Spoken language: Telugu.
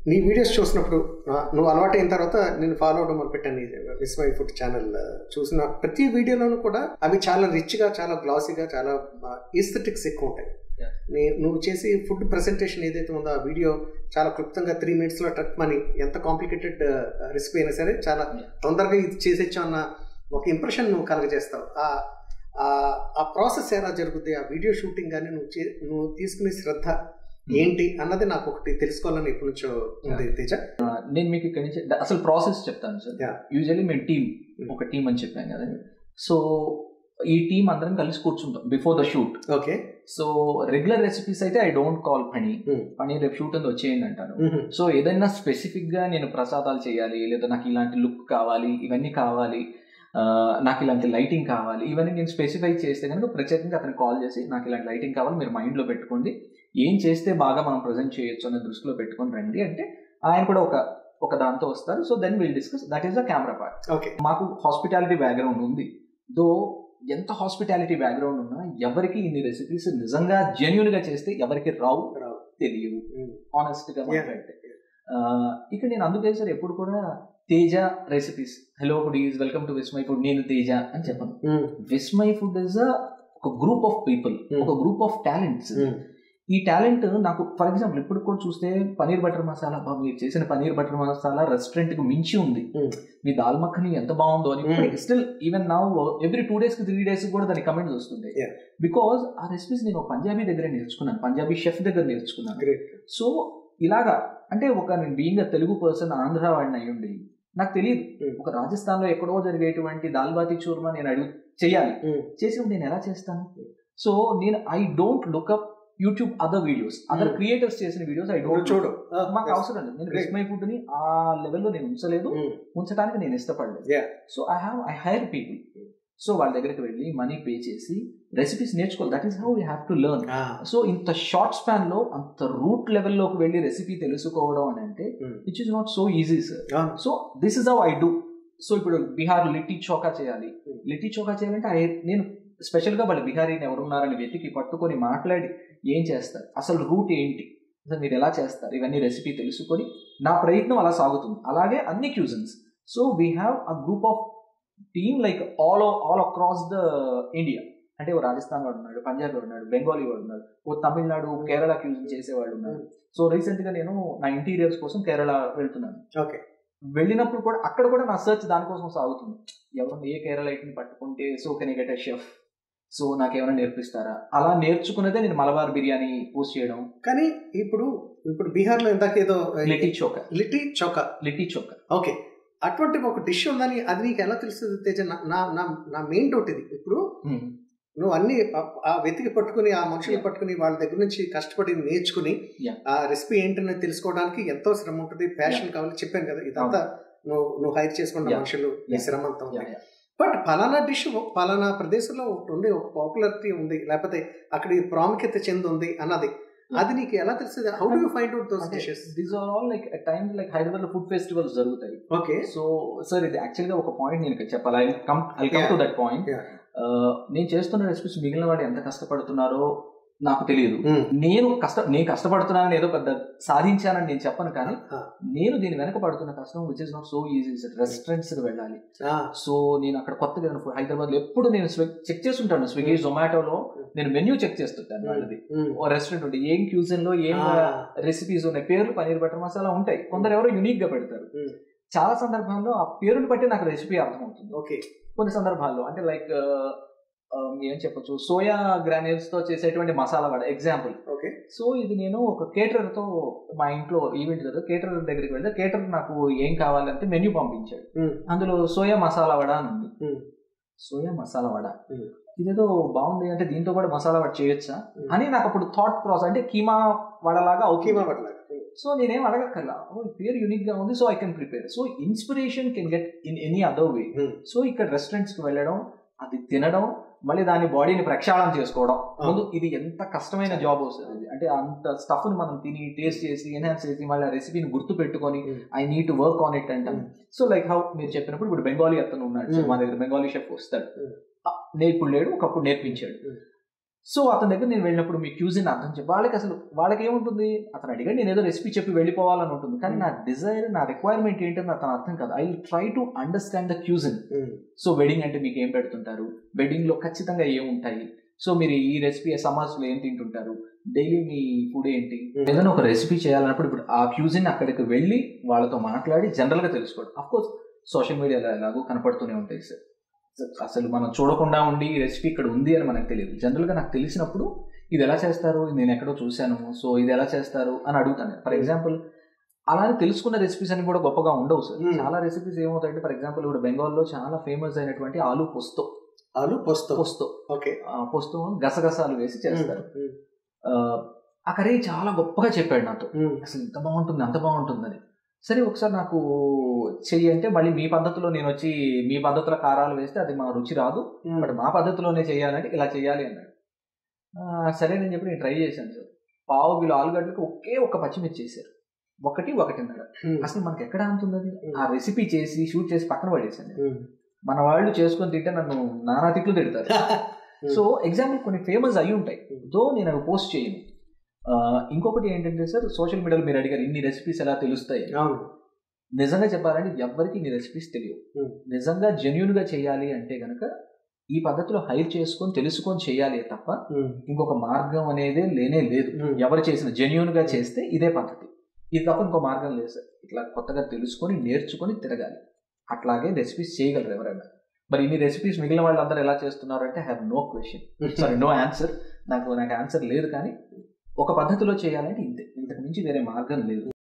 నీ వీడియోస్ చూసినప్పుడు ఆ, నువ్వు అలవాటు అయిన తర్వాత నేను ఫాలో అవడం మొదలుపెట్టాను విస్మై ఫుడ్ ఛానల్ చూసిన ప్రతి వీడియోలోనూ కూడా అవి చాలా రిచ్గా చాలా గ్లాసీగా చాలా ఈస్థెటిక్స్ ఎక్కువ ఉంటాయి Yeah. నీ- నువ్వు చేసి ఫుడ్ ప్రెసెంటేషన్ ఏదైతే ఉందో ఆ వీడియో చాలా క్లుప్తంగా త్రీ మినిట్స్లో టక్ మనీ ఎంత కాంప్లికేటెడ్ రెసిపీ అయినా సరే చాలా Yeah. తొందరగా ఇది చేసేచ్చు అన్న ఒక ఇంప్రెషన్ నువ్వు కలగజేస్తావు ఆ ఆ- ఆ ప్రాసెస్ ఎలా జరుగుతుంది ఆ వీడియో షూటింగ్ కానీ నువ్వు చే నువ్వు తీసుకునే శ్రద్ధ ఏంటి అన్నది నాకు ఒకటి తెలుసుకోవాలని ఎప్పటి నుంచో ఉంది తేజ నేను మీకు ఇక్కడి నుంచి అసలు ప్రాసెస్ చెప్తాను సార్ Yeah. యూజువల్లీ మేము టీం Mm. ఒక టీం అని చెప్పాను కదా సో ఈ టీం అందరం కలిసి కూర్చుంటాం before the shoot okay so regular recipes అయితే ఐ డోంట్ కాల్ పని Mm. పని రేపు షూట్ ఉంది వచ్చేయండి అంటాను సో ఏదైనా స్పెసిఫిక్ గా నేను ప్రసాదాలు చేయాలి లేదా నాకు ఇలాంటి లుక్ కావాలి ఇవన్నీ కావాలి ఆ, నాకు ఇలాంటి లైటింగ్ కావాలి ఇవన్నీ నేను స్పెసిఫై చేస్తే కనుక ప్రత్యేకంగా అతనికి కాల్ చేసి నాకు ఇలాంటి లైటింగ్ కావాలి మీరు మైండ్లో పెట్టుకోండి ఏం చేస్తే బాగా మనం ప్రజెంట్ చేయొచ్చు అనే దృష్టిలో పెట్టుకొని రండి అంటే ఆయన కూడా ఒక ఒక దాంతో వస్తారు so then will discuss that is the camera part okay మాకు హాస్పిటాలిటీ బ్యాక్గ్రౌండ్ ఉంది దో ఎంత హాస్పిటాలిటీ బ్యాక్గ్రౌండ్ ఉన్నా ఎవరికి ఇన్ని రెసిపీస్ నిజంగా జెన్యున్ గా చేస్తే ఎవరికి రావు రావు. తెలియవు Mm. ఆనెస్ట్ గా Yeah. మాట్లాడితే ఆ, ఇక్కడ నేను అందుకే సార్ ఎప్పుడు కూడా Teja recipes hello food is welcome to Vismai food నేను తేజ అని చెప్పను విస్మై ఫుడ్ ఇస్ ఒక గ్రూప్ ఆఫ్ పీపుల్ Hmm. ఒక గ్రూప్ ఆఫ్ టాలెంట్స్ ఈ టాలెంట్ నాకు ఫర్ ఎగ్జాంపుల్ ఇప్పుడు కూడా చూస్తే పనీర్ బటర్ మసాలా అబ్బా, మీరు చేసిన పనీర్ బటర్ మసాలా రెస్టారెంట్ కి మించి ఉంది Hmm. మీ దాల్ మఖని ఎంత బాగుందో అని Hmm. స్టిల్ ఈవెన్ నా ఎవ్రీ టూ డేస్ కి త్రీ డేస్ కూడా దాని కమెంట్స్ వస్తుంది Yeah. బికాస్ ఆ రెసిపీస్ నేను ఒక పంజాబీ దగ్గర నేర్చుకున్నాను పంజాబీ షెఫ్ దగ్గర నేర్చుకున్నాను గ్రేట్ సో ఇలాగా అంటే ఒక నేను బీయింగ్ తెలుగు పర్సన్ ఆంధ్ర వాడిని అయి ఉండి నాకు తెలియదు Hmm. ఒక రాజస్థాన్ లో ఎక్కడో జరిగేటువంటి దాల్ బాతి చూర్మా నేను అడుగు చేయాలి చేసి నేను ఎలా చేస్తాను సో నేను I don't look up YouTube other videos other Hmm. Creators చేసిన వీడియోస్ ఐ డోంట్ చూడు మాకు అవసరం లేదు నేను Great. రెస్ట్ మై ఫుడ్ ని ఆ లెవెల్లో నేను ఉంచలేదు ఉంచడానికి నేను ఇష్టపడలేదు Yeah. So I have I hire people so వాళ్ళ దగ్గరికి వెళ్ళి మనీ పే చేసి రెసిపీస్ నేర్చుకోవాలి that is how we have to learn so ఇంత షార్ట్ స్పాన్ లో అంత రూట్ లెవెల్లోకి వెళ్ళి రెసిపీ తెలుసుకోవడం అని అంటే which is not so easy sir so this is how I do so ఇప్పుడు బీహార్ లిట్టి చోకా చేయాలి Hmm. లిట్టి చోకా చేయాలంటే I- నేను స్పెషల్గా వాళ్ళు బిహారీని ఎవరున్నారని వెతికి పట్టుకొని మాట్లాడి ఏం చేస్తారు అసలు రూట్ ఏంటి అసలు మీరు ఎలా చేస్తారు ఇవన్నీ రెసిపీ తెలుసుకొని నా ప్రయత్నం అలా సాగుతుంది అలాగే అన్ని cuisines so we have a group of team like all all across the India అంటే ఓ రాజస్థాన్ వాడు ఉన్నాడు పంజాబ్ వాడు ఉన్నాడు బెంగాలీ వాడు ఉన్నాడు ఓ తమిళనాడు కేరళ క్యూజన్ చేసేవాడు ఉన్నారు సో రీసెంట్ గా నేను నా ఇంటీరియర్స్ కోసం కేరళ వెళ్తున్నాను ఓకే వెళ్ళినప్పుడు కూడా అక్కడ కూడా నా సెర్చ్ దానికోసం సాగుతుంది ఎవరు ఏ కేరళైట్ని పట్టుకుంటే so can get a chef so నాకేమైనా నేర్పిస్తారా అలా నేర్చుకున్నదే నేను మలబార్ బిర్యానీ పోస్ట్ చేయడం కానీ ఇప్పుడు ఇప్పుడు బీహార్ లో ఇందాక ఏదో లిటీ చోక లిటి చౌక లిటీ చోక ఓకే అటువంటి ఒక డిష్ ఉందని అది నీకు ఎలా తెలుస్తుంది తేజ నా- నా నా నా మెయిన్ డౌట్ ఇది ఇప్పుడు నువ్వు అన్ని ఆ- ఆ వెతికి పట్టుకుని ఆ మనుషులు Yeah. పట్టుకుని వాళ్ళ దగ్గర నుంచి కష్టపడి నేర్చుకుని Yeah. ఆ రెసిపీ ఏంటని తెలుసుకోవడానికి ఎంతో శ్రమ ఉంటుంది ప్యాషన్ కావాలి చెప్పాను కదా ఇదంతా నువ్వు నువ్వు హైర్ చేసుకున్న Yeah. మనుషులు ఈ Yeah. శ్రమ అంతా ఉంది బట్ పలానా డిష్ పలానా ప్రదేశంలో ఒకటి ఉంది ఒక పాపులారిటీ ఉంది లేకపోతే అక్కడ ఈ ప్రాముఖ్యత చెంది ఉంది అన్నది అది నీకు ఎలా తెలుస్తుంది how do you find out those dishes these are all like times like Hyderabad లో ఫుడ్ ఫెస్టివల్స్ జరుగుతాయి ఓకే సో సార్ ఇది యాక్చువల్ గా ఒక పాయింట్ నేను ఇక్కడ చెప్పాలి I come I come Yeah. To that point Yeah. నేను చేస్తున్న రెసిపీస్ మిగిలిన వాడు ఎంత కష్టపడుతున్నారో నాకు తెలియదు నేను కష్ట నేను కష్టపడుతున్నానని ఏదో పెద్ద సాధించానని నేను చెప్పను కానీ నేను దీని వెనక పడుతున్న కష్టం which is not so easy sir restaurants వెళ్ళాలి సో నేను అక్కడ కొత్తగా హైదరాబాద్ లో ఎప్పుడు నేను చెక్ చేస్తుంటాను స్విగ్గీ జొమాటోలో నేను మెన్యూ చెక్ చేస్తుంటాను వాళ్ళది ఓ రెస్టారెంట్ ఉంటే ఏం క్యూజన్ లో ఏం రెసిపీస్ ఉన్నాయి పేర్లు పనీర్ బటర్ మసాలా ఉంటాయి కొందరు ఎవరో యునిక్ గా పెడతారు Mm. చాలా సందర్భాల్లో ఆ పేరుని బట్టి నాకు రెసిపీ అర్థమవుతుంది ఓకే కొన్ని సందర్భాల్లో అంటే లైక్ ఏం చెప్పొచ్చు సోయా గ్రాన్యూల్స్ తో చేసేటువంటి masala vada example okay so ఇది నేను ఒక కేటరర్ తో మా ఇంట్లో ఈవెంట్ కదా కేటరర్ దగ్గరికి వెళ్తే కేటరర్ నాకు ఏం కావాలంటే మెన్యూ పంపించాడు Mm. అందులో సోయా మసాలా వడ అని ఉంది Mm. Soya masala vada Mm. ఇదేదో బాగుంది అంటే దీంతో కూడా మసాలా వడ చేయొచ్చా Mm. అని నాకు అప్పుడు థాట్ ప్రాసెస్ అంటే కీమా వడలాగా కీమా అవుతుంది పట్ల సో నేనేం అడగక్కర్లా ఓ ఈ పేరు యూనిక్ గా ఉంది so I can prepare so inspiration can get in any other way Hmm. So ఇక్కడ రెస్టారెంట్స్ కి వెళ్ళడం అది తినడం మళ్ళీ దాని బాడీని ప్రక్షాళన చేసుకోవడం ముందు ఇది ఎంత కష్టమైన జాబ్ వస్తుంది ఇది. అంటే అంత స్టఫ్ ని మనం తిని టేస్ట్ చేసి ఎన్హాన్స్ చేసి మళ్ళీ ఆ రెసిపీని గుర్తు పెట్టుకొని Hmm. I need to work on it అంటాం Hmm. సో లైక్ హౌ మీరు చెప్పినప్పుడు ఇప్పుడు బెంగాలీ అతను ఉన్నాడు సో Hmm. మా దగ్గర బెంగాలీ షెఫ్ వస్తాడు Hmm. ఆ, నేర్పుడు లేడు ఒకప్పుడు నేర్పించాడు Hmm. సో అతని దగ్గర నేను వెళ్ళినప్పుడు మీ క్యూజిన్ అర్థం చెప్పి వాళ్ళకి అసలు వాళ్ళకి ఏముంటుంది అతను అడిగాడు నేను ఏదో రెసిపీ చెప్పి వెళ్ళిపోవాలని ఉంటుంది కానీ నా డిజైర్ నా రిక్వైర్మెంట్ ఏంటని అతను అర్థం కాదు I try to understand the cuisine so wedding అంటే మీకు ఏం పెడుతుంటారు వెడ్డింగ్ లో ఖచ్చితంగా ఏముంటాయి సో మీరు ఈ రెసిపీ సమ్మర్స్ లో ఏం తింటుంటారు డైలీ మీ ఫుడ్ ఏంటి Mm. ఏదైనా ఒక రెసిపీ చేయాలన్నప్పుడు ఇప్పుడు ఆ క్యూజిన్ అక్కడికి వెళ్ళి వాళ్ళతో మాట్లాడి జనరల్ గా తెలుసుకోవడం అఫ్ కోర్స్ సోషల్ మీడియాలో ఎలాగో కనపడుతూనే ఉంటాయి సార్ అసలు మనం చూడకుండా ఉండి ఈ రెసిపీ ఇక్కడ ఉంది అని మనకు తెలియదు జనరల్ గా నాకు తెలిసినప్పుడు ఇది ఎలా చేస్తారు నేను ఎక్కడో చూశాను సో ఇది ఎలా చేస్తారు అని అడుగుతాను ఫర్ ఎగ్జాంపుల్ అలానే తెలుసుకున్న రెసిపీస్ అని కూడా గొప్పగా ఉండవు సార్ Mm. చాలా రెసిపీస్ ఏమవుతాయంటే ఫర్ ఎగ్జాంపుల్ ఇప్పుడు బెంగాల్లో చాలా ఫేమస్ అయినటువంటి ఆలు పొస్తో ఆలు పోస్తో పొస్తో ఓకే ఆ పొస్తో గసగసాలు వేసి చేస్తారు ఆ, ఆ కర్రీ చాలా గొప్పగా చెప్పాడు నాతో అసలు ఇంత బాగుంటుంది అంత బాగుంటుందని సరే ఒకసారి నాకు చెయ్యి అంటే మళ్ళీ మీ పద్ధతిలో నేను వచ్చి మీ పద్ధతిలో కారాలు వేస్తే అది మా రుచి రాదు బట్ మా పద్ధతిలోనే చేయాలంటే ఇలా చేయాలి అన్నాడు ఆ, సరే నేను చెప్పి నేను ట్రై చేశాను సార్ పావు కిలో ఆలుగడ్డలకి ఒకే ఒక్క పచ్చిమిర్చి చేశారు ఒకటి ఒకటిన్నర అసలు మనకి ఎక్కడ అంతున్నది ఆ రెసిపీ చేసి షూట్ చేసి పక్కన పడేసాను నేను. మన వాళ్ళు చేసుకొని తింటే నన్ను నానా తిట్లు తిడతారు సో ఎగ్జాంపుల్ కొన్ని ఫేమస్ అయి ఉంటాయి దో నేను అవి పోస్ట్ చేయను ఆ, ఇంకొకటి ఏంటంటే సార్ సోషల్ మీడియాలో మీరు అడిగారు ఇన్ని రెసిపీస్ ఎలా తెలుస్తాయి అవును నిజంగా చెప్పాలంటే ఎవ్వరికి ఇన్ని రెసిపీస్ తెలియవు Hmm. నిజంగా జెన్యున్ గా చేయాలి అంటే గనక ఈ పద్ధతిలో హైర్ చేసుకొని తెలుసుకొని చేయాలి తప్ప ఇంకొక మార్గం అనేది లేనే లేదు ఎవరు చేసిన జెన్యున్ గా చేస్తే ఇదే పద్ధతి ఇది తప్ప ఇంకో మార్గం లేదు సార్ ఇట్లా కొత్తగా తెలుసుకొని నేర్చుకొని తిరగాలి అట్లాగే రెసిపీస్ చేయగలరు ఎవరైనా మరి ఇన్ని రెసిపీస్ మిగిలిన వాళ్ళందరూ ఎలా చేస్తున్నారు అంటే have no question sorry no answer నాకు నాకు ఆన్సర్ లేదు కానీ ఒక పద్ధతిలో చేయాలంటే ఇంతే ఇంతకు మించి వేరే మార్గం లేదు